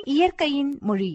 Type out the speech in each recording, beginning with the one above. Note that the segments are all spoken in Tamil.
இயற்கையின் மொழி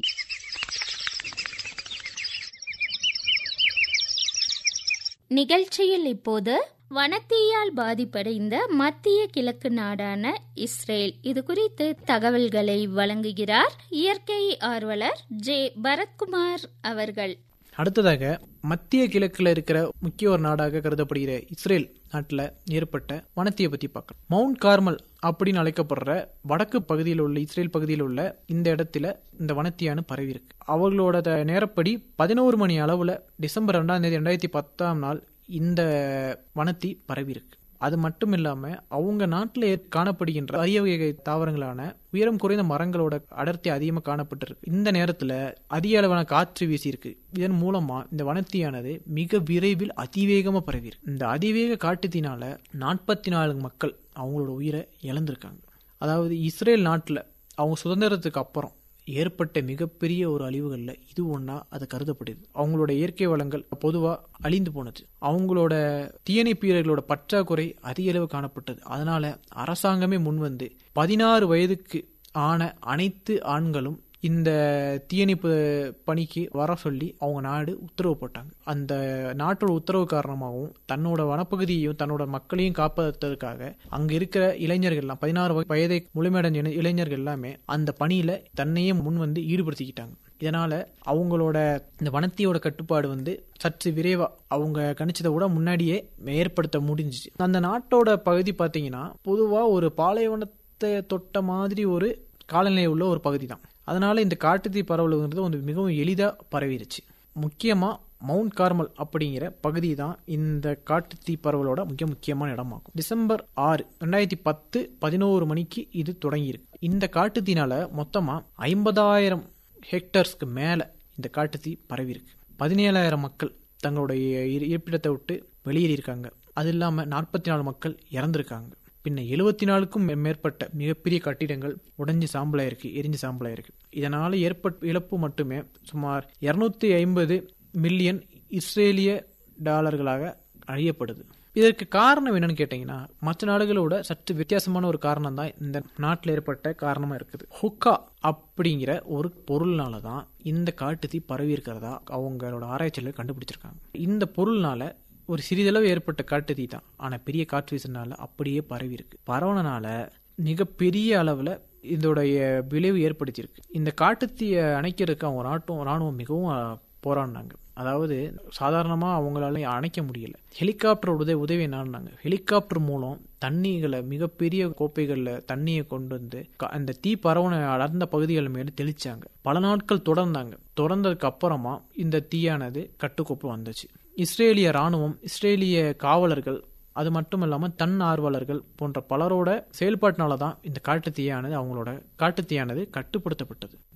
நிகழ்ச்சியில் இப்போது வனத்தீயால் பாதிப்படைந்த மத்திய கிழக்கு நாடான இஸ்ரேல் இது குறித்து தகவல்களை வழங்குகிறார் இயற்கை ஆர்வலர் ஜே பரத்குமார் அவர்கள் அடுத்ததாக மத்திய கிழக்குல இருக்கிற முக்கிய ஒரு நாடாக கருதப்படுகிற இஸ்ரேல் நாட்டுல ஏற்பட்ட வனத்தையை பத்தி பார்க்கலாம் மவுண்ட் கார்மல் அப்படின்னு அழைக்கப்படுற வடக்கு பகுதியில் உள்ள இஸ்ரேல் பகுதியில் உள்ள இந்த இடத்துல இந்த வனத்தியானு பரவி இருக்கு அவர்களோட த- நேரப்படி பதினோரு மணி அளவுல டிசம்பர் ரெண்டாம் தேதி ரெண்டாயிரத்தி பத்தாம் நாள் இந்த வனத்தி பரவி இருக்கு அது மட்டும் இல்லாம அவங்க நாட்டில் காணப்படுகின்ற அரிய வகை தாவரங்களான உயரம் குறைந்த மரங்களோட அடர்த்தி அதிகமாக காணப்பட்டிருக்கு இந்த நேரத்துல அதிக அளவான காற்று வீசியிருக்கு இதன் மூலமா இந்த வனத்தியானது மிக விரைவில் அதிவேகமா பரவியிருக்கு இந்த அதிவேக காட்டுத்தினால நாற்பத்தி நாலு மக்கள் அவங்களோட உயிரை இழந்திருக்காங்க அதாவது இஸ்ரேல் நாட்டுல அவங்க சுதந்திரத்துக்கு அப்புறம் ஏற்பட்ட மிகப்பெரிய ஒரு அழிவுகள்ல இது ஒண்ணா அது கருதப்படுது அவங்களோட இயற்கை வளங்கள் பொதுவா அழிந்து போனது அவங்களோட தீயணைப்பு வீரர்களோட பற்றாக்குறை அதிக அளவு காணப்பட்டது அதனால அரசாங்கமே முன்வந்து பதினாறு வயதுக்கு ஆன அனைத்து ஆண்களும் இந்த தீயணைப்பு பணிக்கு வர சொல்லி அவங்க நாடு உத்தரவு போட்டாங்க அந்த நாட்டோட உத்தரவு காரணமாகவும் தன்னோட வனப்பகுதியையும் தன்னோட மக்களையும் காப்பதற்காக அங்க இருக்கிற இளைஞர்கள்லாம் பதினாறு வய- வயதை முழுமையடைஞ்ச இளை- இளைஞர்கள் எல்லாமே அந்த பணியில தன்னையே முன் வந்து ஈடுபடுத்திக்கிட்டாங்க இதனால அவங்களோட இந்த வனத்தியோட கட்டுப்பாடு வந்து சற்று விரைவா அவங்க கணிச்சதை விட முன்னாடியே ஏற்படுத்த முடிஞ்சுச்சு அந்த நாட்டோட பகுதி பாத்தீங்கன்னா பொதுவா ஒரு பாலைவனத்தை தொட்ட மாதிரி ஒரு காலநிலை உள்ள ஒரு பகுதி தான் அதனால இந்த காட்டுத்தீ பரவலுங்கிறது வந்து மிகவும் எளிதா பரவிருச்சு முக்கியமா மவுண்ட் கார்மல் அப்படிங்கிற பகுதி தான் இந்த காட்டுத்தீ பரவலோட மிக முக்கியமான இடமாகும் டிசம்பர் ஆறு ரெண்டாயிரத்தி பத்து பதினோரு மணிக்கு இது தொடங்கியிருக்கு இந்த காட்டுத்தீனால மொத்தமா ஐம்பதாயிரம் ஹெக்டர்ஸ்க்கு மேல இந்த காட்டுத்தீ பரவியிருக்கு பதினேழாயிரம் மக்கள் தங்களுடைய இரு- இருப்பிடத்தை விட்டு வெளியேறியிருக்காங்க அது இல்லாம நாற்பத்தி நாலு மக்கள் இறந்திருக்காங்க பின்ன எழுபத்தி நாலுக்கும் மே- மேற்பட்ட மிகப்பெரிய கட்டிடங்கள் உடைஞ்சு சாம்பலாயிருக்கு எரிஞ்சு சாம்பலாயிருக்கு இதனால ஏற்பட்ட இழப்பு மட்டுமே சுமார் இருநூத்தி ஐம்பது மில்லியன் இஸ்ரேலிய டாலர்களாக அழியப்படுது இதற்கு காரணம் என்னன்னு கேட்டீங்கன்னா மற்ற நாடுகளோட சற்று வித்தியாசமான ஒரு காரணம் தான் இந்த நாட்டில் ஏற்பட்ட காரணமா இருக்குது ஹுக்கா அப்படிங்கிற ஒரு பொருள்னால தான் இந்த காட்டுத்தீ பரவி இருக்கிறதா அவங்களோட ஆராய்ச்சியாளர் கண்டுபிடிச்சிருக்காங்க இந்த பொருள்னால ஒரு சிறிதளவு ஏற்பட்ட காட்டுத்தீ தான் ஆனா பெரிய காற்று வீசினால அப்படியே பரவி இருக்கு பரவனால மிகப்பெரிய அளவுல இதோடைய விளைவு ஏற்படுத்தியிருக்கு இந்த காட்டுத்தீயை அணைக்கிறதுக்கு அவங்க நாட்டும் ராணுவம் மிகவும் அஹ், போராடினாங்க அதாவது சாதாரணமா அவங்களால அணைக்க முடியல ஹெலிகாப்டர் உதவி உதவி என்னன்னாங்க ஹெலிகாப்டர் மூலம் தண்ணிகளை மிகப்பெரிய கோப்பைகள்ல தண்ணியை கொண்டு வந்து க- அந்த தீ பரவன அடர்ந்த பகுதிகள் மேல தெளிச்சாங்க பல நாட்கள் தொடர்ந்தாங்க தொடர்ந்ததுக்கு அப்புறமா இந்த தீயானது கட்டுக்கோப்பு வந்துச்சு இஸ்ரேலிய ராணுவம் இஸ்ரேலிய காவலர்கள் அது மட்டும் இல்லாம தன் ஆர்வலர்கள் போன்ற பலரோட செயல்பாட்டினால தான் இந்த காட்டுத்தீயானது அவங்களோட காட்டுத்தீயானது கட்டுப்படுத்தப்பட்டது